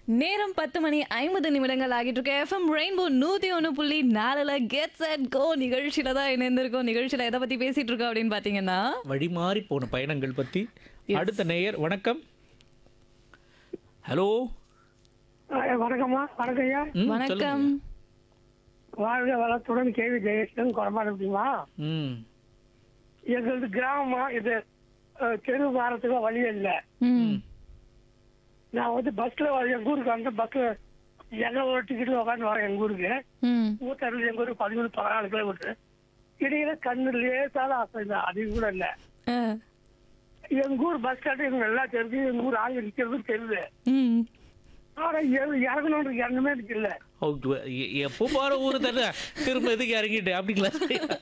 நேரம் பத்து மணி ஐம்பது நிமிடங்கள் ஆகிட்டு இருக்கு எஃப்எம் ரெயின்போ நூத்தி ஒன்று புள்ளி நாலுல கெட் செட் கோ நிகழ்ச்சியில தான் இணைந்திருக்கோம் நிகழ்ச்சியில எதை பத்தி பேசிட்டு இருக்கோம் அப்படின்னு பாத்தீங்கன்னா வழி மாறி போன பயணங்கள் பத்தி அடுத்த நேயர் வணக்கம் ஹலோ ஆ, வணக்கம்மா வணக்கம் ஐயா ம், வணக்கம் சொல்லுங்க. வாழ்க வளத்துடன் கேவி ஜெயேஷன் குறமாட முடியுமா ம் எங்களது கிராமமா இது அஹ், தெரு வாரத்துக்கு வழி இல்லை ம் நான் வந்து பஸ்ல வர- எங்க ஊருக்கு வந்து பஸ்ல எங்க ஒரு டிக்கெட்ல உட்காந்து வரேன் எங்க ஊருக்கு ம் ஊத்தரில் எங்க ஊருக்கு பதிமூணு பதினாலு கிலோமீட்டர் இடையில கண்ணு லேசாத ஆசை இல்லை அதிகம் கூட இல்லை ஆ, எங்க ஊர் பஸ் ஸ்டாண்டு எங்க நல்லா தெரிஞ்சு எங்க ஊர் ஆள் நிக்கிறது தெரியுது ம் ஆனா எ- இறங்கணுன்ற எண்ணமே எனக்கு இல்லை ஓ, எ- எப்போ போற ஊரு தானே திரும்ப எதுக்கு இறங்கிட்டு அப்படிங்களா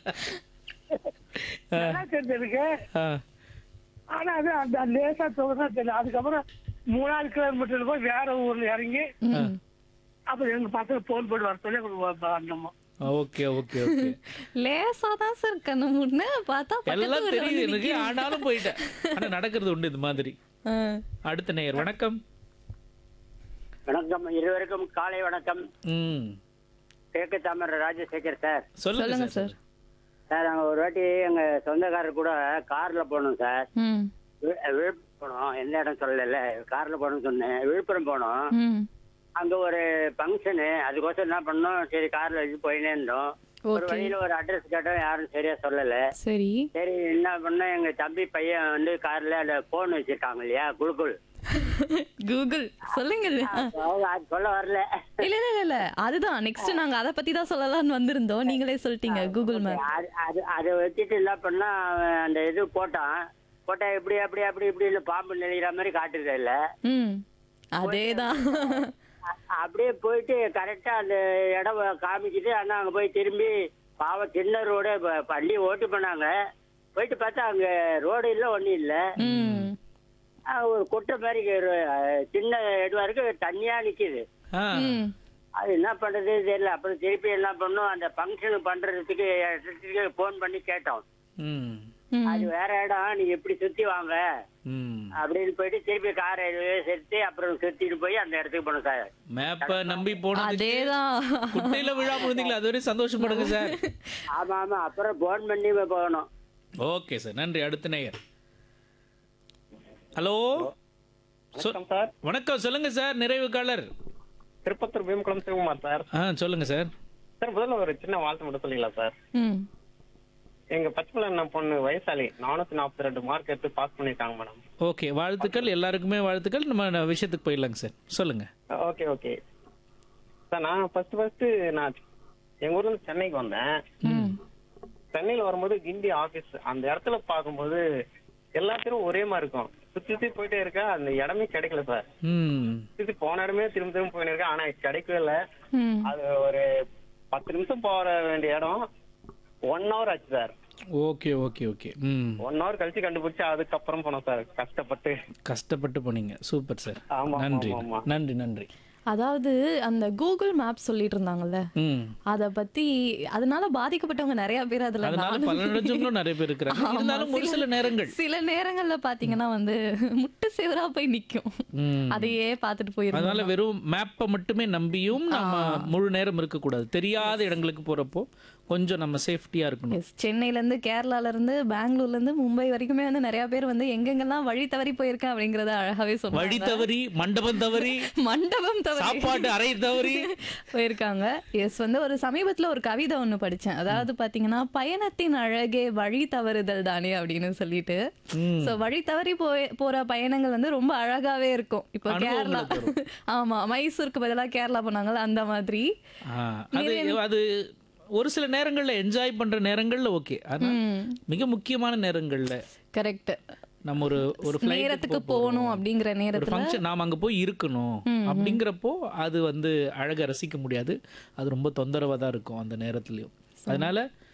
நல்லா தெரிஞ்சு எனக்கு ஆ, ஆனா அது அந்த லேசா தொகுதான் தெரியல அதுக்கப்புறம் மூணாவது கிலோமீட்டர் போய் வேற ஊர்ல இறங்கி ம். அப்புறம் எங்க பசங்க போன் போட்டு வர சொல்லி அப்புறம் வ- வந்தோம் ஓகே ஓகே ஓகே லேசா தான் சார் கண்ணு மூடுன பார்த்தா பக்கத்து எல்லாம் ஊர்ல தெரியுது வந்து எனக்கு நிக்குது. ஆனாலும் போயிட்டேன் ஆனா நடக்கிறது உண்டு இது மாதிரி ஆ, அடுத்த நேயர் வணக்கம் வணக்கம் இருவருக்கும் காலை வணக்கம் ம் கிழக்கு தாமர ராஜசேகர் சார் சொல்லுங்க சொல்லுங்க சார் சார் சார் நாங்கள் ஒரு வாட்டி எங்கள் சொந்தக்காரர் கூட காரில் போனோம் சார் ம் வி- விழுப்புரம் போனோம் எந்த இடம் சொல்லல காரில் போகணும்னு சொன்னேன் விழுப்புரம் போனோம் ம் அங்கே ஒரு ஃபங்க்ஷனு அதுக்கோசரம் என்ன பண்ணோம் சரி காரில் வச்சு போயினே இருந்தோம் ஒரு Okay. வழியில் ஒரு அட்ரஸ் கேட்டோம் யாரும் சரியா சொல்லலை சரி சரி என்ன பண்ணோம் எங்கள் தம்பி பையன் வந்து காரில் அந்த ஃபோன் வச்சுருக்காங்க இல்லையா குழுக்குள் கூகுள் சொல்லுங்க ஆ. அவங்க அது சொல்ல வரல இல்ல இல்ல இல்ல, இல்ல அதுதான் நெக்ஸ்ட் நாங்க அத பத்தி தான் சொல்லலாம்னு வந்திருந்தோம் நீங்களே சொல்லிட்டீங்க கூகுள் மேப் அது அது அதை வச்சுட்டு என்ன பண்ணா அவன் அந்த இது போட்டான் போட்டா இப்படி அப்படி அப்படி இப்படி இல்லை பாம்பு நெளிகிற மாதிரி காட்டுறது இல்ல ம் அதேதான் அ- அப்படியே போயிட்டு கரெக்டா அந்த இடம் காமிச்சிட்டு ஆனா அங்க போய் திரும்பி பாவம் சின்ன ரோடு பள்ளி ஓட்டு பண்ணாங்க போயிட்டு பார்த்தா அங்க ரோடு இல்ல ஒண்ணும் இல்ல ம் அஹ் ஒரு குட்டை மாதிரி ஒரு, அஹ், சின்ன இதுவா இருக்கு தண்ணியா நிக்குது ஆ ம் அது என்ன பண்றது தெரியல அப்புறம் திருப்பி என்ன பண்ணோம் அந்த ஃபங்க்ஷன் பண்றதுக்கு ஃபோன் பண்ணி கேட்டோம் ம் ம் அது வேற இடம் நீங்க எப்படி சுத்தி வாங்க ம் அப்படின்னு போயிட்டு திருப்பி காரை செலுத்தி அப்புறம் சுத்திட்டு போய் அந்த இடத்துக்கு போனோம் சார் மேப்பை நம்பி போனதுக்கு அதேதான் குட்டையில விழா முடிந்தீங்களா அது வரையும் சந்தோஷப்படுங்க சார் ஆமா ஆமா அப்புறம் போன் பண்ணி போகணும் ஓகே சார் நன்றி அடுத்த நேயர் ஹலோ சொ- வணக்கம் சார் வணக்கம் சொல்லுங்க சார் நிறைவு காலர் திருப்பத்தூர் பீமகுளம் சிவகுமார் சார் ஆ சொல்லுங்க சார் சார் முதல்ல ஒரு சின்ன வாழ்த்து மட்டும் சொல்லிங்களா சார் ம் எங்க பச்சைமலை பொண்ணு வயசாளி நானூத்தி நாற்பத்தி ரெண்டு மார்க் எடுத்து பாஸ் பண்ணிருக்காங்க மேடம் ஓகே வாழ்த்துக்கள் எல்லாருக்குமே வாழ்த்துக்கள் நம்ம ந- விஷயத்துக்கு போயிடலாங்க சார் சொல்லுங்க ஓகே ஓகே சார் நான் ஃபர்ஸ்ட் ஃபர்ஸ்ட் நான் எங்க ஊர்ல இருந்து சென்னைக்கு வந்தேன் ம் சென்னையில வரும்போது கிண்டி ஆபீஸ் அந்த இடத்துல பார்க்கும்போது எல்லாத்திலும் ஒரே மாதிரி இருக்கும் சுத்தி சுத்தி போயிட்டே இருக்க அந்த இடமே கிடைக்கல சார் ம் சுத்தி போன இடமே திரும்ப திரும்ப போயின்னு இருக்கேன் ஆனா கிடைக்கவே இல்லை ம் அது ஒரு பத்து நிமிஷம் போற வேண்டிய இடம் ஒன் ஹவர் ஆச்சு சார் ஓகே ஓகே ஓகே ம் ஒன் ஹவர் கழிச்சு கண்டுபிடிச்சு அதுக்கப்புறம் போனோம் சார் கஷ்டப்பட்டு கஷ்டப்பட்டு போனீங்க சூப்பர் சார் ஆமா, நன்றி ஆமா, ஆமா. நன்றி நன்றி அதாவது அந்த கூகுள் மேப் சொல்லிட்டு இருந்தாங்கல்ல ம் அத பத்தி அதனால பாதிக்கப்பட்டவங்க நிறைய பேர் அதுல அதனால நானும் பலனடைஞ்சவங்களும் நிறைய பேர் இருக்கிறாங்க ஆமா, இருந்தாலும் ஒரு சில நேரங்கள் சில நேரங்கள்ல பாத்தீங்கன்னா வந்து முட்டு சேவரா போய் நிக்கும் ம். அதையே பார்த்துட்டு போயிருந்தோம் அதனால வெறும் மேப்பை மட்டுமே நம்பியும் நம்ம முழு நேரம் இருக்கக்கூடாது தெரியாத இடங்களுக்கு போறப்போ கொஞ்சம் நம்ம சேஃப்டியா இருக்கணும் Yes, சென்னையில இருந்து கேரளால இருந்து பெங்களூர்ல இருந்து மும்பை வரைக்குமே வந்து நிறைய பேர் வந்து எங்கெங்கெல்லாம் வழி தவறி போயிருக்கேன் அப்படிங்கறத அழகாவே வழி சொன்னாங்க தவறி மண்டபம் தவறி மண்டபம் தவறி சாப்பாட்டு அறை தவறி போயிருக்காங்க எஸ் வந்து ஒரு சமீபத்துல ஒரு கவிதை ஒண்ணு படிச்சேன் அதாவது பாத்தீங்கன்னா பயணத்தின் அழகே வழி தவறுதல் தானே அப்படின்னு சொல்லிட்டு சோ வழி தவறி போய் போற பயணங்கள் வந்து ரொம்ப அழகாவே இருக்கும் இப்போ கேரளா அனுபவங்களை ஆமா மைசூருக்கு பதிலா கேரளா போனாங்கல்ல அந்த மாதிரி ஆ, அது அது ஒரு சில நேரங்கள்ல என்ஜாய் பண்ற நேரங்கள்ல ஓகே ஆனா மிக முக்கியமான நேரங்கள்ல கரெக்ட் நம்ம ஒரு ஒரு flight நேரத்துக்கு போகணும் அப்படிங்கிற ஒரு நேரத்துல ஃபங்க்ஷன் நாம் அங்கே போய் இருக்கணும் அப்படிங்கிறப்போ அது வந்து அழகை ரசிக்க முடியாது அது ரொம்ப தொந்தரவாக தான் இருக்கும் அந்த நேரத்துலையும் அதனால